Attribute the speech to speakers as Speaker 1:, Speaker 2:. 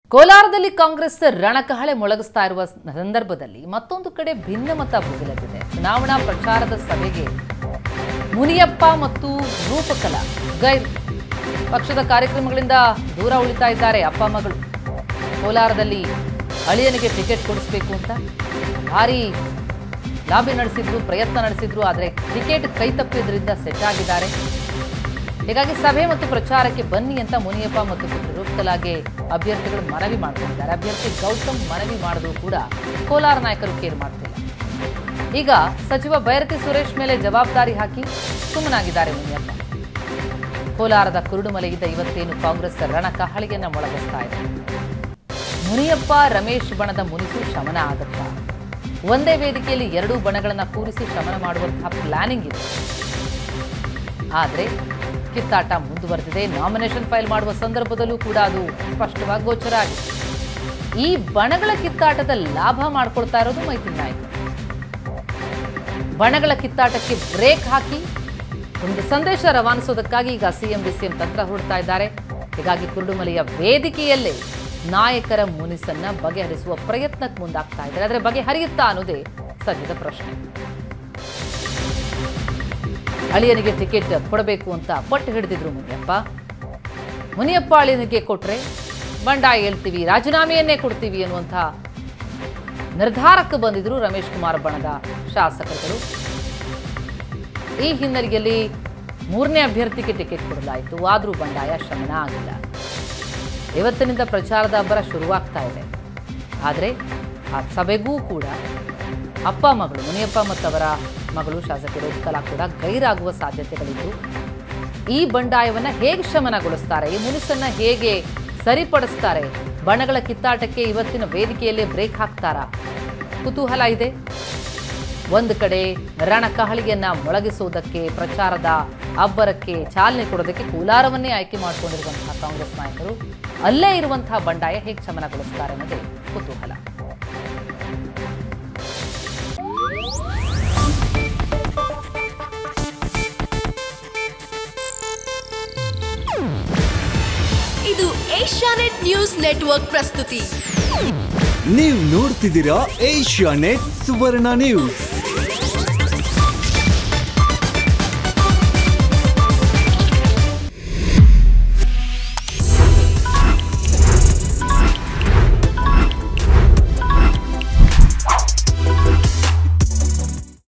Speaker 1: ಕೋಲಾರದಲ್ಲಿ ಕಾಂಗ್ರೆಸ್ ರಣಕಹಳೆ ಮೊಳಗಿಸ್ತಾ ಇರುವ ಸಂದರ್ಭದಲ್ಲಿ ಮತ್ತೊಂದು ಕಡೆ ಭಿನ್ನಮತ ಭುಗಿಲೆದ್ದಿದೆ ಚುನಾವಣಾ ಪ್ರಚಾರದ ಸಭೆಗೆ ಮುನಿಯಪ್ಪ ಮತ್ತು ರೂಪಕಲ ಗೈರ್ ಪಕ್ಷದ ಕಾರ್ಯಕ್ರಮಗಳಿಂದ ದೂರ ಉಳಿತಾ ಇದ್ದಾರೆ ಅಪ್ಪ ಮಗಳು ಕೋಲಾರದಲ್ಲಿ ಅಳಿಯನಿಗೆ ಟಿಕೆಟ್ ಕೊಡಿಸ್ಬೇಕು ಅಂತ ಭಾರಿ ಲಾಬಿ ನಡೆಸಿದ್ರು ಪ್ರಯತ್ನ ನಡೆಸಿದ್ರು ಆದರೆ ಟಿಕೆಟ್ ಕೈ ತಪ್ಪಿದ್ರಿಂದ ಸೆಟ್ ಆಗಿದ್ದಾರೆ ಹೀಗಾಗಿ ಸಭೆ ಮತ್ತು ಪ್ರಚಾರಕ್ಕೆ ಬನ್ನಿ ಅಂತ ಮುನಿಯಪ್ಪ ಮತ್ತು ಪುತ್ರ ರೂಪಕಲಾಗೆ ಅಭ್ಯರ್ಥಿಗಳು ಮನವಿ ಮಾಡ್ಕೊಂಡಿದ್ದಾರೆ ಅಭ್ಯರ್ಥಿ ಗೌತಮ್ ಮನವಿ ಮಾಡಿದ್ರು ಕೂಡ ಕೋಲಾರ ನಾಯಕರು ಕೇರ್ ಮಾಡ್ತಿಲ್ಲ ಈಗ ಸಚಿವ ಬೈರತಿ ಸುರೇಶ್ ಮೇಲೆ ಜವಾಬ್ದಾರಿ ಹಾಕಿ ಸುಮ್ಮನಾಗಿದ್ದಾರೆ ಮುನಿಯಪ್ಪ ಕೋಲಾರದ ಕುರುಡುಮಲೆಯಿಂದ ಇವತ್ತೇನು ಕಾಂಗ್ರೆಸ್ ರಣಕಹಳಿಯನ್ನ ಮೊಳಗಿಸ್ತಾ ಇದೆ ಮುನಿಯಪ್ಪ ರಮೇಶ್ ಬಣದ ಮುನಿಸು ಶಮನ ಆಗುತ್ತಾ ಒಂದೇ ವೇದಿಕೆಯಲ್ಲಿ ಎರಡೂ ಬಣಗಳನ್ನ ಕೂರಿಸಿ ಶಮನ ಮಾಡುವಂತಹ ಪ್ಲಾನಿಂಗ್ ಇದೆ ಆದರೆ ಕಿತ್ತಾಟ ಮುಂದುವರೆದಿದೆ ನಾಮಿನೇಷನ್ ಫೈಲ್ ಮಾಡುವ ಸಂದರ್ಭದಲ್ಲೂ ಕೂಡ ಅದು ಸ್ಪಷ್ಟವಾಗಿ ಗೋಚರ ಆಗಿದೆ ಈ ಬಣಗಳ ಕಿತ್ತಾಟದ ಲಾಭ ಮಾಡ್ಕೊಳ್ತಾ ಇರೋದು ಮೈತ್ರಿ ನಾಯಕರು ಬಣಗಳ ಕಿತ್ತಾಟಕ್ಕೆ ಬ್ರೇಕ್ ಹಾಕಿ ಒಂದು ಸಂದೇಶ ರವಾನಿಸೋದಕ್ಕಾಗಿ ಈಗ ಸಿಎಂ ಡಿಸಿಎಂ ತಂತ್ರ ಹೊರಡ್ತಾ ಇದ್ದಾರೆ ಹೀಗಾಗಿ ಕುರುಡುಮಲೆಯ ವೇದಿಕೆಯಲ್ಲೇ ನಾಯಕರ ಮುನಿಸನ್ನ ಬಗೆಹರಿಸುವ ಪ್ರಯತ್ನಕ್ಕೆ ಮುಂದಾಗ್ತಾ ಇದ್ದಾರೆ ಆದರೆ ಬಗೆಹರಿಯುತ್ತಾ ಅನ್ನೋದೇ ಸದ್ಯದ ಪ್ರಶ್ನೆ ಅಳಿಯನಿಗೆ ಟಿಕೆಟ್ ಕೊಡಬೇಕು ಅಂತ ಪಟ್ಟು ಹಿಡಿದಿದ್ರು ಮುನಿಯಪ್ಪ ಮುನಿಯಪ್ಪ ಅಳಿಯನಿಗೆ ಕೊಟ್ರೆ ಬಂಡಾಯ ಹೇಳ್ತೀವಿ ರಾಜೀನಾಮೆಯನ್ನೇ ಕೊಡ್ತೀವಿ ಅನ್ನುವಂಥ ನಿರ್ಧಾರಕ್ಕೆ ಬಂದಿದ್ರು ರಮೇಶ್ ಕುಮಾರ್ ಬಣದ ಶಾಸಕರುಗಳು ಈ ಹಿನ್ನೆಲೆಯಲ್ಲಿ ಮೂರನೇ ಅಭ್ಯರ್ಥಿಗೆ ಟಿಕೆಟ್ ಕೊಡಲಾಯಿತು ಆದರೂ ಬಂಡಾಯ ಶಮನ ಆಗಿಲ್ಲ ಇವತ್ತಿನಿಂದ ಪ್ರಚಾರದ ಅಬ್ಬರ ಶುರುವಾಗ್ತಾ ಇದೆ ಆದರೆ ಆ ಸಭೆಗೂ ಕೂಡ ಅಪ್ಪ ಮಗಳು ಮುನಿಯಪ್ಪ ಮತ್ತು ಅವರ ಮಗಳು ಶಾಸಕರು ಕಲಾ ಕೂಡ ಗೈರಾಗುವ ಸಾಧ್ಯತೆಗಳಿದ್ದು ಈ ಬಂಡಾಯವನ್ನು ಹೇಗೆ ಶಮನಗೊಳಿಸ್ತಾರೆ ಈ ಮುನಿಸನ್ನ ಹೇಗೆ ಸರಿಪಡಿಸ್ತಾರೆ ಬಣಗಳ ಕಿತ್ತಾಟಕ್ಕೆ ಇವತ್ತಿನ ವೇದಿಕೆಯಲ್ಲೇ ಬ್ರೇಕ್ ಹಾಕ್ತಾರಾ ಕುತೂಹಲ ಇದೆ ಒಂದು ಕಡೆ ರಣಕಹಳಿಯನ್ನ ಮೊಳಗಿಸುವುದಕ್ಕೆ ಪ್ರಚಾರದ ಅಬ್ಬರಕ್ಕೆ ಚಾಲನೆ ಕೊಡೋದಕ್ಕೆ ಕೋಲಾರವನ್ನೇ ಆಯ್ಕೆ ಮಾಡಿಕೊಂಡಿರುವಂತಹ ಕಾಂಗ್ರೆಸ್ ನಾಯಕರು ಅಲ್ಲೇ ಇರುವಂತಹ ಬಂಡಾಯ ಹೇಗೆ ಶಮನಗೊಳಿಸ್ತಾರೆ ಅನ್ನೋದೇ ಕುತೂಹಲ
Speaker 2: ಇದು ಏಷ್ಯಾನೆಟ್ ನ್ಯೂಸ್ ನೆಟ್ವರ್ಕ್ ಪ್ರಸ್ತುತಿ
Speaker 3: ನೀವು ನೋಡ್ತಿದ್ದೀರಾ ಏಷ್ಯಾ ನೆಟ್ ಸುವರ್ಣ ನ್ಯೂಸ್